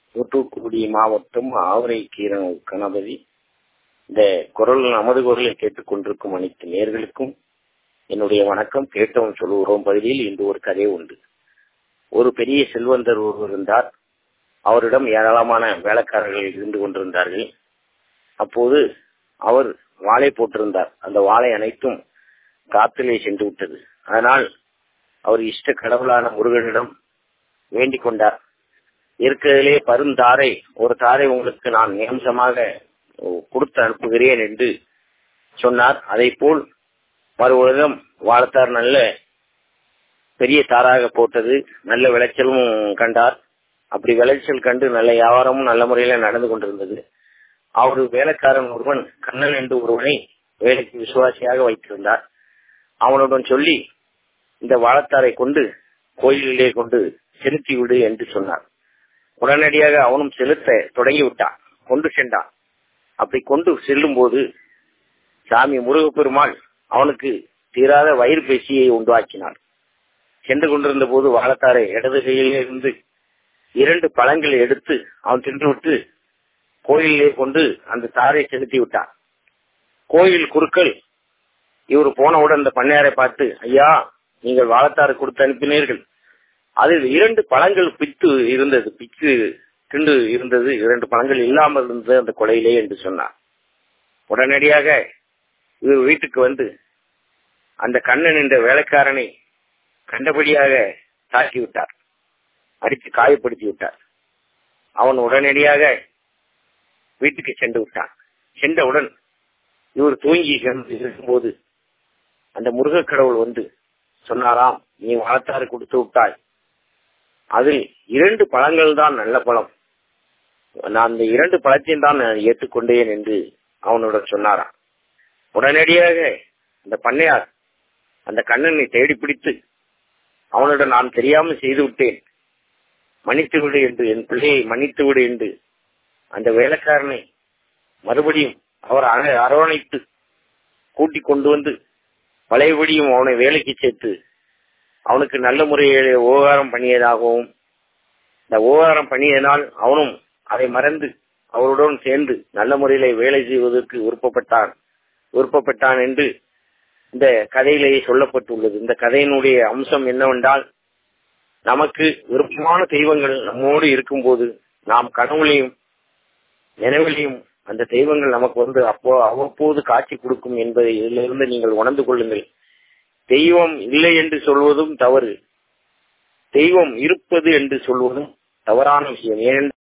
தூத்துக்குடி மாவட்டம் ஆவரை கீரன் கணபதி இந்த குரல் நமது குரலை கேட்டுக்கொண்டிருக்கும் அனைத்து நேர்களுக்கும் என்னுடைய வணக்கம் கேட்டவன் சொல்லுகிறோம் பகுதியில் இன்று ஒரு கதை உண்டு ஒரு பெரிய செல்வந்தர் ஒருவர் இருந்தார் அவரிடம் ஏராளமான வேலைக்காரர்கள் இருந்து கொண்டிருந்தார்கள் அப்போது அவர் வாழை போட்டிருந்தார் அந்த வாழை அனைத்தும் காத்திலே சென்று விட்டது அதனால் அவர் இஷ்ட கடவுளான முருகனிடம் வேண்டிக் கொண்டார் இருக்கிறதிலே பருந்தாரை ஒரு தாரை உங்களுக்கு நான் நியம்சமாக கொடுத்து அனுப்புகிறேன் என்று சொன்னார் அதை போல் மறு உலகம் வாழத்தார் நல்ல பெரிய தாராக போட்டது நல்ல விளைச்சலும் கண்டார் அப்படி விளைச்சல் கண்டு நல்ல வியாபாரமும் நல்ல முறையில நடந்து கொண்டிருந்தது அவர் வேலைக்காரன் ஒருவன் கண்ணன் என்று ஒருவனை வேலைக்கு விசுவாசியாக வைத்திருந்தார் அவனுடன் சொல்லி இந்த வாழத்தாரை கொண்டு கோயிலிலே கொண்டு செலுத்தி விடு என்று சொன்னார் உடனடியாக அவனும் செலுத்த தொடங்கி விட்டான் கொண்டு சென்றான் அப்படி கொண்டு செல்லும் போது சாமி முருகப்பெருமாள் அவனுக்கு தீராத வயிறு பேசியை உண்டாக்கினார் சென்று கொண்டிருந்த போது வாழத்தாரை இடது கையிலிருந்து இரண்டு பழங்களை எடுத்து அவன் தின்றுவிட்டு கோயிலே கொண்டு அந்த தாரை செலுத்தி விட்டான் கோயில் குருக்கள் இவர் போனவுடன் அந்த பண்ணையாரை பார்த்து ஐயா நீங்கள் வாழத்தாறு கொடுத்து அனுப்பினீர்கள் அதில் இரண்டு பழங்கள் பித்து இருந்தது பிச்சு திண்டு இருந்தது இரண்டு பழங்கள் இல்லாமல் இருந்தது அந்த கொலையிலே என்று சொன்னார் உடனடியாக இவர் வீட்டுக்கு வந்து அந்த கண்ணன் என்ற வேலைக்காரனை கண்டபடியாக தாக்கி விட்டார் அடித்து காயப்படுத்தி விட்டார் அவன் உடனடியாக வீட்டுக்கு சென்று விட்டான் சென்றவுடன் இவர் தூங்கி இருக்கும்போது அந்த முருக கடவுள் வந்து சொன்னாராம் நீ வளர்த்தாறு கொடுத்து விட்டாய் அதில் இரண்டு பழங்கள் தான் நல்ல பழம் நான் அந்த இரண்டு பழத்தையும் தான் நான் ஏற்றுக்கொண்டேன் என்று அவனுடன் சொன்னாராம் உடனடியாக அந்த பண்ணையார் அந்த கண்ணனை தேடி பிடித்து அவனுடன் நான் தெரியாமல் செய்து விட்டேன் மன்னித்து விடு என்று என் பிள்ளையை மன்னித்து விடு என்று அந்த வேலைக்காரனை மறுபடியும் அவர் அரவணைத்து கூட்டிக் கொண்டு வந்து பழையபடியும் அவனை வேலைக்கு சேர்த்து அவனுக்கு நல்ல முறையில் உபகாரம் பண்ணியதாகவும் இந்த உபகாரம் பண்ணியதனால் அவனும் அதை மறந்து அவருடன் சேர்ந்து நல்ல முறையில வேலை செய்வதற்கு விருப்பப்பட்டான் விருப்பப்பட்டான் என்று இந்த கதையிலேயே சொல்லப்பட்டுள்ளது இந்த கதையினுடைய அம்சம் என்னவென்றால் நமக்கு விருப்பமான தெய்வங்கள் நம்மோடு இருக்கும்போது நாம் கனவுலையும் நினைவிலையும் அந்த தெய்வங்கள் நமக்கு வந்து அப்போ அவ்வப்போது காட்சி கொடுக்கும் என்பதை இதிலிருந்து நீங்கள் உணர்ந்து கொள்ளுங்கள் தெய்வம் இல்லை என்று சொல்வதும் தவறு தெய்வம் இருப்பது என்று சொல்வதும் தவறான விஷயம் ஏனென்றால்